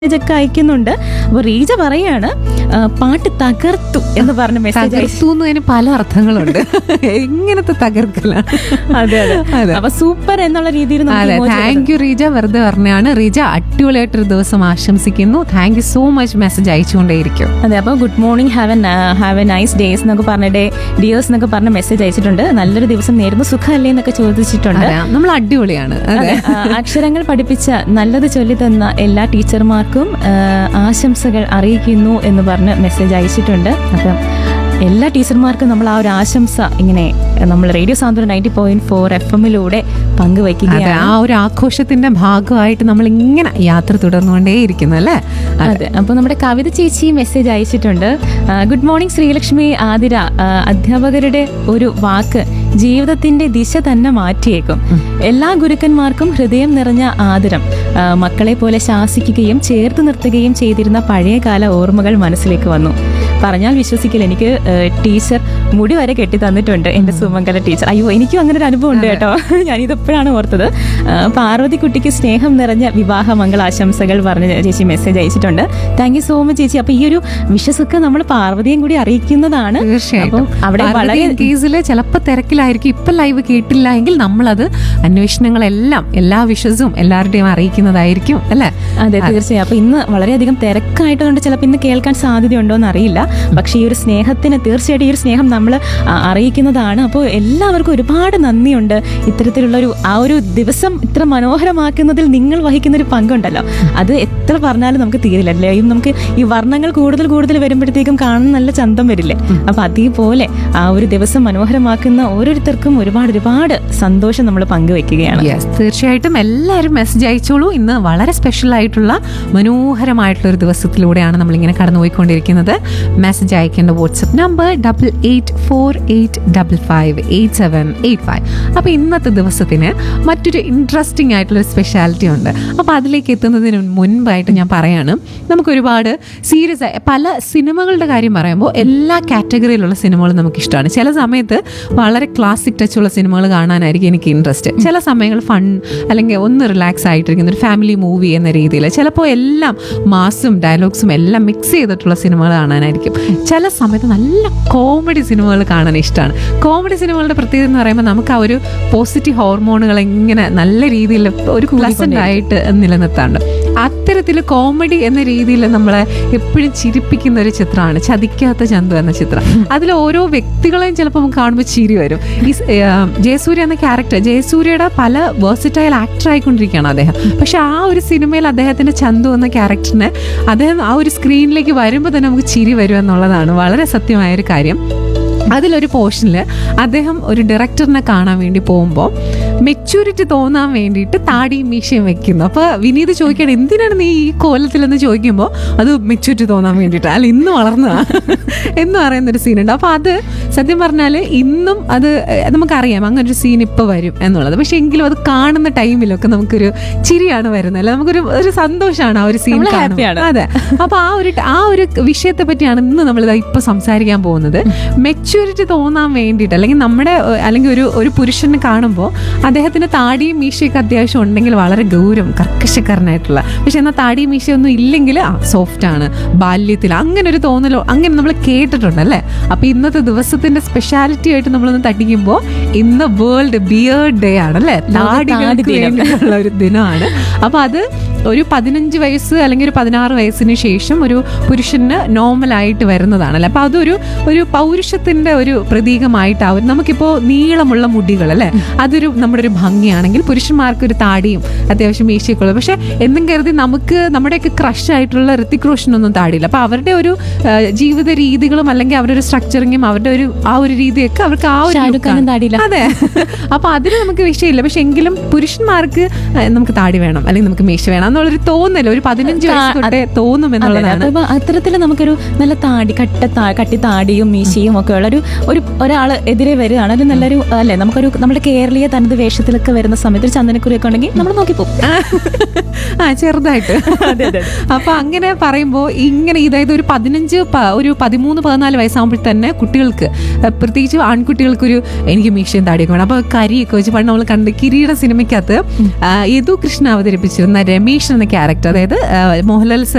ഒക്കെ അയക്കുന്നുണ്ട് അപ്പോൾ റീജ പറയാണ് ആ, പാട്ട് തകർത്തു എന്ന് പറഞ്ഞ മെസ്സേജ് അയച്ചു തകർത്തുന്നതിന് പല അർത്ഥങ്ങളുണ്ട് എങ്ങനത്തെ തകർക്കലാണ് അതെ അതെ അതെ. അപ്പൊ സൂപ്പർ എന്നുള്ള രീതിയിൽ നമുക്ക് അതെ emoji താങ്ക് യു റീജ വെറുതെ പറഞ്ഞാണ് റീജ അടിപൊളിയായിട്ടൊരു ദിവസം ആശംസിക്കുന്നു thank you so much message അയച്ചുകൊണ്ടേയിരിക്കും അതെ അപ്പോൾ good morning have a have a nice days എന്നൊക്കെ പറഞ്ഞിട്ട് ഡിയേഴ്സ് എന്നൊക്കെ പറഞ്ഞ മെസ്സേജ് അയച്ചിട്ടുണ്ട് നല്ലൊരു ദിവസം നേരുന്നു സുഖമല്ലേ എന്നൊക്കെ ചോദിച്ചിട്ടുണ്ട് അതെ നമ്മൾ അടിപൊളിയാണ് അതെ അതെ, ആ, അക്ഷരങ്ങൾ പഠിപ്പിച്ച നല്ലത് ചൊല്ലി തന്ന എല്ലാ ടീച്ചർമാർക്കും ആ, ആശംസകൾ അറിയിക്കുന്നു എന്ന് പറഞ്ഞ് മെസ്സേജ് അയച്ചിട്ടുണ്ട് അപ്പം എല്ലാ ടീച്ചർമാർക്കും നമ്മൾ ആ ഒരു ആശംസ ഇങ്ങനെ നമ്മൾ radio Santhwanam ninety point four F എമ്മിലൂടെ അതെ പങ്കുവയ്ക്കുകയാണ് ആ ഒരു ആഘോഷത്തിന്റെ ഭാഗമായിട്ട് നമ്മൾ ഇങ്ങനെ യാത്ര തുടർന്നുകൊണ്ടേയിരിക്കുന്നു അല്ലേ അതെ അപ്പോൾ നമ്മുടെ കവിത ചേച്ചി മെസ്സേജ് അയച്ചിട്ടുണ്ട് ആ, ഗുഡ് മോർണിംഗ് ശ്രീലക്ഷ്മി ആതിര ആ, അധ്യാപകരുടെ ഒരു വാക്ക് ജീവിതത്തിന്റെ ദിശ തന്നെ മാറ്റിയേക്കും എല്ലാ ഗുരുക്കന്മാർക്കും ഹൃദയം നിറഞ്ഞ ആദരം ആ, മക്കളെ പോലെ ശാസിക്കുകയും ചേർത്ത് നിർത്തുകയും ചെയ്തിരുന്ന പഴയകാല ഓർമ്മകൾ മനസ്സിലേക്ക് വന്നു പറഞ്ഞാൽ വിശ്വസിക്കില്ല എനിക്ക് ആ, ടീച്ചർ മുടി വരെ കെട്ടി തന്നിട്ടുണ്ട് എൻ്റെ സുമംഗല ടീച്ചർ അയ്യോ എനിക്കും അങ്ങനെ ഒരു അനുഭവം ഉണ്ട് കേട്ടോ ഞാനിതെപ്പോഴാണ് ഓർത്തത് ആ, പാർവതിക്കുട്ടിക്ക് സ്നേഹം നിറഞ്ഞ വിവാഹ മംഗളാശംസകൾ പറഞ്ഞ് ചേച്ചി മെസ്സേജ് അയച്ചിട്ടുണ്ട് താങ്ക് യു സോ മച്ച് ചേച്ചി അപ്പൊ ഈ ഒരു വിഷസൊക്കെ നമ്മൾ പാർവതിയും കൂടി അറിയിക്കുന്നതാണ് തീർച്ചയായിട്ടും അപ്പം അവിടെ വളരെ കേസിൽ ചിലപ്പോൾ തിരക്കിലായിരിക്കും ഇപ്പം ലൈവ് കേട്ടില്ല എങ്കിൽ നമ്മളത് അന്വേഷണങ്ങളെല്ലാം എല്ലാ വിഷസും എല്ലാവരുടെയും അറിയിക്കുന്നതായിരിക്കും അല്ലേ അതെ തീർച്ചയായും അപ്പൊ ഇന്ന് വളരെയധികം തിരക്കായിട്ടുണ്ട് ചിലപ്പോൾ ഇന്ന് കേൾക്കാൻ സാധ്യതയുണ്ടോ എന്ന് അറിയില്ല പക്ഷേ ഈ ഒരു സ്നേഹത്തിന് തീർച്ചയായിട്ടും ഈ ഒരു സ്നേഹം നമ്മൾ അറിയിക്കുന്നതാണ് അപ്പോൾ എല്ലാവർക്കും ഒരുപാട് നന്ദിയുണ്ട് ഇത്തരത്തിലുള്ള ഒരു ആ ഒരു ദിവസം ഇത്ര മനോഹരമാക്കുന്നതിൽ നിങ്ങൾ വഹിക്കുന്ന ഒരു പങ്കുണ്ടല്ലോ അത് എത്ര പറഞ്ഞാലും നമുക്ക് തീരില്ല അല്ലേ ഈ നമുക്ക് ഈ വർണ്ണങ്ങൾ കൂടുതൽ കൂടുതൽ വരുമ്പോഴത്തേക്കും കാണാൻ നല്ല ചന്തം വരില്ലേ അപ്പൊ അതേപോലെ ആ ഒരു ദിവസം മനോഹരമാക്കുന്ന ഓരോരുത്തർക്കും ഒരുപാട് ഒരുപാട് സന്തോഷം നമ്മൾ പങ്കുവെക്കുകയാണ് യെസ് തീർച്ചയായിട്ടും എല്ലാവരും മെസ്സേജ് അയച്ചോളൂ ഇന്ന് വളരെ സ്പെഷ്യൽ ആയിട്ടുള്ള മനോഹരമായിട്ടുള്ള ഒരു ദിവസത്തിലൂടെയാണ് നമ്മളിങ്ങനെ കടന്നുപോയിക്കൊണ്ടിരിക്കുന്നത് മെസ്സേജ് അയക്കേണ്ട WhatsApp number double eight four eight double five eight seven eight five അപ്പോൾ ഇന്നത്തെ ദിവസത്തിന് മറ്റൊരു ഇൻട്രസ്റ്റിംഗ് ആയിട്ടുള്ള സ്പെഷ്യാലിറ്റി ഉണ്ട് അപ്പോൾ അതിലേക്ക് എത്തുന്നതിന് മുൻപായിട്ട് ഞാൻ പറയാണ് നമുക്കൊരുപാട് സീരിയസ് ആയ പല സിനിമകളുടെ കാര്യം പറയുമ്പോൾ എല്ലാ കാറ്റഗറിയിലുള്ള സിനിമകളും നമുക്ക് ഇഷ്ടമാണ് ചില സമയത്ത് വളരെ ക്ലാസിക് ടച്ചുള്ള സിനിമകൾ കാണാനായിരിക്കും എനിക്ക് ഇൻട്രസ്റ്റ് ചില സമയങ്ങൾ ഫൺ അല്ലെങ്കിൽ ഒന്ന് റിലാക്സ് ആയിട്ടിരിക്കുന്ന ഒരു ഫാമിലി മൂവി എന്ന രീതിയിൽ ചിലപ്പോൾ എല്ലാം മാസും ഡയലോഗ്സും എല്ലാം മിക്സ് ചെയ്തിട്ടുള്ള സിനിമകൾ കാണാനായിരിക്കും ചില സമയത്ത് നല്ല കോമഡി സിനിമകൾ കാണാൻ ഇഷ്ടമാണ് കോമഡി സിനിമകളുടെ പ്രത്യേകത എന്ന് പറയുമ്പോൾ നമുക്ക് ആ ഒരു പോസിറ്റീവ് ഹോർമോണുകൾ ഇങ്ങനെ നല്ല രീതിയിൽ ഒരു പ്ലസന്റ് ആയിട്ട് നിലനിർത്താണ്ട് അത്തരത്തിൽ കോമഡി എന്ന രീതിയിൽ നമ്മളെ എപ്പോഴും ചിരിപ്പിക്കുന്ന ഒരു ചിത്രമാണ് ചതിക്കാത്ത ചന്തു എന്ന ചിത്രം അതിൽ ഓരോ വ്യക്തികളെയും ചിലപ്പോൾ നമുക്ക് കാണുമ്പോൾ ചിരി വരും ഈ സ്- ആ, ജയസൂര്യ എന്ന ക്യാരക്ടർ ജയസൂര്യയുടെ പല വേഴ്സിറ്റൈൽ ആക്ടർ ആയിക്കൊണ്ടിരിക്കുകയാണ് അദ്ദേഹം പക്ഷെ ആ ഒരു സിനിമയിൽ അദ്ദേഹത്തിന്റെ ചന്തു എന്ന ക്യാരക്ടറിനെ അദ്ദേഹം ആ ഒരു സ്ക്രീനിലേക്ക് വരുമ്പോൾ തന്നെ നമുക്ക് ചിരി വരും എന്നുള്ളതാണ് വളരെ സത്യമായ ഒരു കാര്യം അതിലൊരു പോർഷനിൽ അദ്ദേഹം ഒരു ഡയറക്ടറിനെ കാണാൻ വേണ്ടി പോകുമ്പോൾ മെച്യൂരിറ്റി തോന്നാൻ വേണ്ടിയിട്ട് താടിയും മീശയും വെക്കുന്നു അപ്പോൾ വിനീത് ചോദിക്കുകയാണ് എന്തിനാണ് നീ ഈ കോലത്തിലെന്ന് ചോദിക്കുമ്പോൾ അത് മെച്യൂരിറ്റി തോന്നാൻ വേണ്ടിയിട്ട് അല്ല ഇന്ന് വളർന്നതാ എന്ന് പറയുന്നൊരു സീനുണ്ട് അപ്പോൾ അത് സത്യം പറഞ്ഞാൽ ഇന്നും അത് ഏഹ്, നമുക്കറിയാം അങ്ങനെ ഒരു സീൻ ഇപ്പോൾ വരും എന്നുള്ളത് പക്ഷേ എങ്കിലും അത് കാണുന്ന ടൈമിലൊക്കെ നമുക്കൊരു ചിരിയാണ് വരുന്നത് അല്ല നമുക്കൊരു ഒരു സന്തോഷമാണ് ആ ഒരു സീൻ നമ്മള് happy ആണ്. അതെ അപ്പൊ ആ ഒരു ആ ഒരു വിഷയത്തെ പറ്റിയാണ് ഇന്ന് നമ്മൾ ഇപ്പൊ സംസാരിക്കാൻ പോകുന്നത് മെച്യൂരിറ്റി തോന്നാൻ വേണ്ടിയിട്ട് അല്ലെങ്കിൽ നമ്മുടെ ഏഹ്, അല്ലെങ്കിൽ ഒരു ഒരു പുരുഷനെ കാണുമ്പോൾ അദ്ദേഹത്തിന് താടിയും മീശയൊക്കെ അത്യാവശ്യം ഉണ്ടെങ്കിൽ വളരെ ഗൗരവം കർക്കശക്കാരനായിട്ടുള്ള പക്ഷെ എന്നാൽ താടിയും മീശയൊന്നും ഇല്ലെങ്കിൽ ആ സോഫ്റ്റ് ആണ് ബാല്യത്തിൽ അങ്ങനെ ഒരു തോന്നലോ അങ്ങനെ നമ്മൾ കേട്ടിട്ടുണ്ട് അല്ലേ അപ്പൊ ഇന്നത്തെ ദിവസത്തിന്റെ സ്പെഷ്യാലിറ്റി ആയിട്ട് നമ്മളൊന്ന് തട്ടിക്കുമ്പോൾ ഇന്ന് വേൾഡ് ബിയേർഡ് ഡേ ആണ് അല്ലേ താടി താടികൾക്ക് ദിനം. വേണ്ടിയിട്ടുള്ള ഒരു ദിനമാണ് അപ്പൊ അത് ഒരു പതിനഞ്ച് വയസ്സ് അല്ലെങ്കിൽ ഒരു പതിനാറ് വയസ്സിന് ശേഷം ഒരു പുരുഷന് നോർമലായിട്ട് വരുന്നതാണല്ലേ അപ്പൊ അതൊരു ഒരു പൗരുഷത്തിന്റെ ഒരു പ്രതീകമായിട്ടാവും നമുക്കിപ്പോൾ നീളമുള്ള മുടികൾ അല്ലേ അതൊരു നമ്മുടെ ഒരു ഭംഗിയാണെങ്കിൽ പുരുഷന്മാർക്ക് ഒരു താടിയും അത്യാവശ്യം മീശയൊക്കെ ഉള്ളത് പക്ഷെ എന്നും കരുതി നമുക്ക് നമ്മുടെയൊക്കെ ക്രഷ് ആയിട്ടുള്ള ഋത്തിക് റോഷനൊന്നും താടിയില്ല അപ്പൊ അവരുടെ ഒരു ആ, ജീവിത രീതികളും അല്ലെങ്കിൽ അവരുടെ ഒരു സ്ട്രക്ചറിങ്ങും അവരുടെ ഒരു ആ ഒരു രീതിയൊക്കെ അവർക്ക് ആ ഒരു ഷാരൂഖ് look ഖാനും ആണ്. താടിയില്ല. അതെ അപ്പൊ അതിന് നമുക്ക് വിഷയമില്ല പക്ഷെ എങ്കിലും പുരുഷന്മാർക്ക് ഏഹ്, നമുക്ക് താടി വേണം അല്ലെങ്കിൽ നമുക്ക് മീശ വേണം എന്നുള്ളൊരു തോന്നൽ ഒരു പതിനഞ്ച് വയസ്സ് തൊട്ടേ തോന്നും അതെ, എന്നുള്ളതാണ് അപ്പൊ അത്തരത്തിൽ നമുക്കൊരു നല്ല താടി കട്ട താ- കട്ടി താടിയും മീശയും ഒക്കെ ഉള്ള ഒരു ഒരു ഒരാള് എതിരെ വരികയാണ് ഒരു നല്ലൊരു അല്ലെ നമുക്കൊരു നമ്മുടെ കേരളീയ തനത് വേഷത്തിലൊക്കെ വരുന്ന സമയത്ത് ഒരു ചന്ദനക്കുറിയൊക്കെ ഉണ്ടെങ്കിൽ നമ്മൾ നോക്കിപ്പോ ആ ചെറുതായിട്ട് അപ്പൊ അങ്ങനെ പറയുമ്പോൾ ഇങ്ങനെ ഇതായത് ഒരു പതിനഞ്ച് പ- ഒരു പതിമൂന്ന് പതിനാല് വയസ്സാകുമ്പോൾ തന്നെ കുട്ടികൾക്ക് ഏഹ്, പ്രത്യേകിച്ച് ആൺകുട്ടികൾക്ക് ഒരു എനിക്ക് മീശയും താടിയൊക്കെ വേണം അപ്പൊ കരിയൊക്കെ വെച്ച് പണ്ട് നമ്മൾ കണ്ട് കിരീട സിനിമയ്ക്കകത്ത് ആ, യദു കൃഷ്ണ അവതരിപ്പിച്ചിരുന്ന രമേശ് എന്ന ക്യാരക്ടർ അതായത് ആ, മോഹൻലാൽ സർ